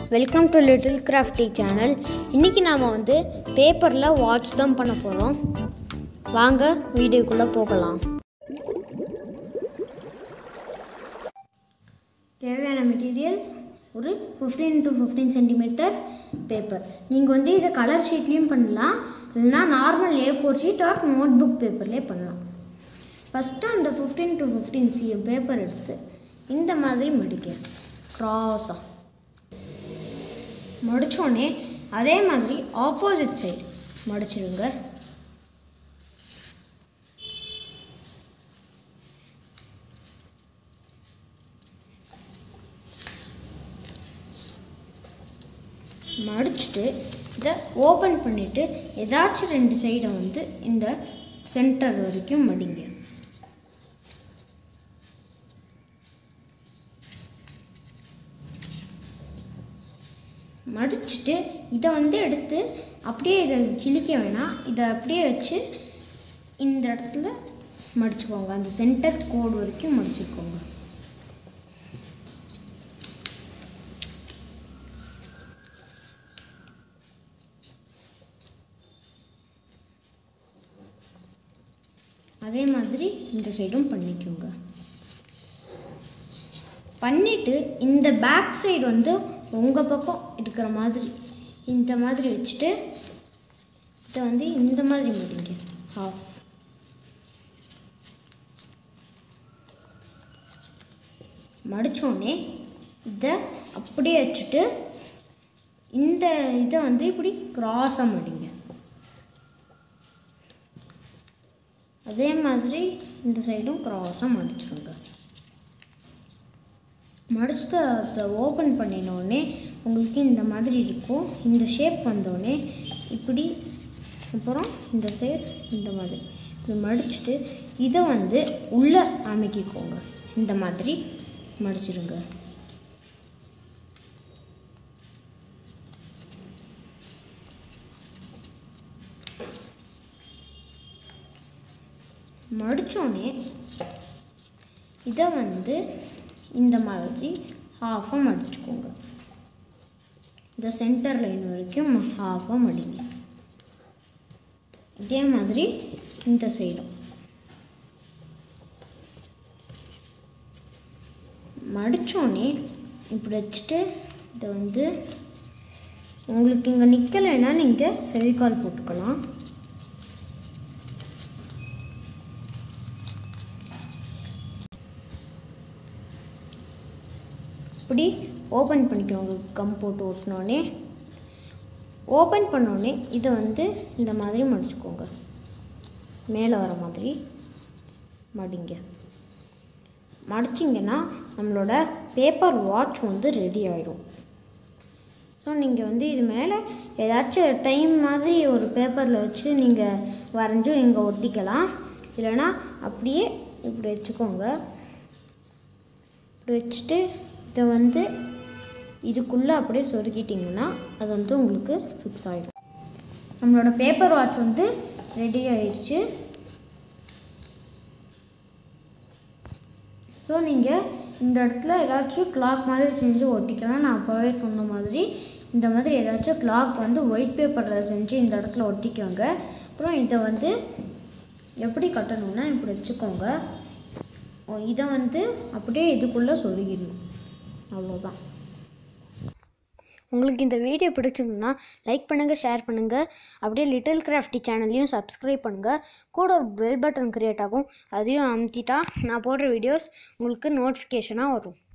welcome to little crafty channel இன்றைக்கி நாம் வந்து பேப்பரில் வாட்ச் தான் பண்ண போகிறோம் வாங்க வீடியோக்குள்ளே போகலாம் தேவையான மெட்டீரியல்ஸ் ஒரு fifteen to fifteen centimetre paper நீங்கள் வந்து இதை கலர் ஷீட்லேயும் பண்ணலாம் இல்லைனா normal A four sheet or notebook பேப்பர்லேயே பண்ணலாம் ஃபஸ்ட்டு அந்த fifteen to fifteen C paper எடுத்து இந்த மாதிரி மடிக்க க்ராஸாக மடித்தோடனே அதே மாதிரி ஆப்போசிட் சைடு மடிச்சிடுங்க மடிச்சுட்டு இதை ஓப்பன் பண்ணிவிட்டு ஏதாச்சும் ரெண்டு சைடை வந்து இந்த சென்டர் வரைக்கும் மடிங்க மடிச்சுட்டு இதை வந்து எடுத்து அப்படியே இதை கிழிக்க வேணாம் இதை அப்படியே வச்சு இந்த இடத்துல மடிச்சுக்கோங்க அந்த சென்டர் கோடு வரைக்கும் மடிச்சுக்கோங்க அதே மாதிரி இந்த சைடும் பண்ணிக்கோங்க பண்ணிவிட்டு இந்த பேக் சைடு வந்து உங்கள் பக்கம் இருக்கிற மாதிரி இந்த மாதிரி வச்சுட்டு இதை வந்து இந்த மாதிரி முடிங்க ஹாஃப் மடித்தோடனே இதை அப்படியே வச்சுட்டு இந்த இதை வந்து இப்படி க்ராஸாக மடிங்க அதே மாதிரி இந்த சைடும் க்ராஸாக மடிச்சிடுங்க மடிச்சுட்டு அதை ஓப்பன் பண்ணினோடனே உங்களுக்கு இந்த மாதிரி இருக்கும் இந்த ஷேப் வந்தோடனே இப்படி அப்புறம் இந்த சைடு இந்த மாதிரி இப்படி மடிச்சுட்டு இதை வந்து உள்ளே அமைக்கிக்கோங்க இந்த மாதிரி மடிச்சிடுங்க மடித்தோடனே இதை வந்து இந்த மாதிரி ஹாஃபாக மடிச்சுக்கோங்க இந்த சென்டர் லைன் வரைக்கும் ஹாஃபாக மடிங்க இதே மாதிரி இந்த சைடும் மடித்தோடனே இப்படி வச்சுட்டு இதை வந்து உங்களுக்கு இங்கே நிற்கலைன்னா நீங்கள் ஃபெவிகால் போட்டுக்கலாம் இப்படி ஓப்பன் பண்ணிக்கோங்க கம் போட்டு ஓட்டினோடனே ஓப்பன் பண்ணோடனே இதை வந்து இந்த மாதிரி மடிச்சுக்கோங்க மேலே வர மாதிரி மடிங்க மடிச்சிங்கன்னா நம்மளோட பேப்பர் வாட்ச் வந்து ரெடி ஆகிடும் ஸோ நீங்கள் வந்து இது மேலே ஏதாச்சும் டைம் மாதிரி ஒரு பேப்பரில் வச்சு நீங்கள் வரைஞ்சும் இங்கே ஒட்டிக்கலாம் இல்லைனா அப்படியே இப்படி வச்சுக்கோங்க இப்படி வச்சுட்டு இதை வந்து இதுக்குள்ளே அப்படியே சொருக்கிட்டிங்கன்னா அது வந்து உங்களுக்கு ஃபிக்ஸ் ஆகிடும் நம்மளோட பேப்பர் வாட்ச் வந்து ரெடி ஆயிடுச்சு ஸோ நீங்கள் இந்த இடத்துல ஏதாச்சும் கிளாக் மாதிரி செஞ்சு ஒட்டிக்கலாம் நான் அப்போவே சொன்ன மாதிரி இந்த மாதிரி ஏதாச்சும் கிளாக் வந்து ஒயிட் பேப்பரில் செஞ்சு இந்த இடத்துல ஒட்டிக்கோங்க அப்புறம் இதை வந்து எப்படி கட்டணும்னா இப்படி வச்சுக்கோங்க இதை வந்து அப்படியே இதுக்குள்ளே சொருகிடணும் அவ்வளோதான் உங்களுக்கு இந்த வீடியோ பிடிச்சிருந்ததுன்னா லைக் பண்ணுங்கள் ஷேர் பண்ணுங்கள் அப்படியே லிட்டில் கிராஃப்டி சேனல்லையும் சப்ஸ்கிரைப் பண்ணுங்கள் கூட ஒரு பெல் பட்டன் க்ரியேட் ஆகும் அதையும் அமுத்திட்டா நான் போடுற வீடியோஸ் உங்களுக்கு நோட்டிஃபிகேஷனாக வரும்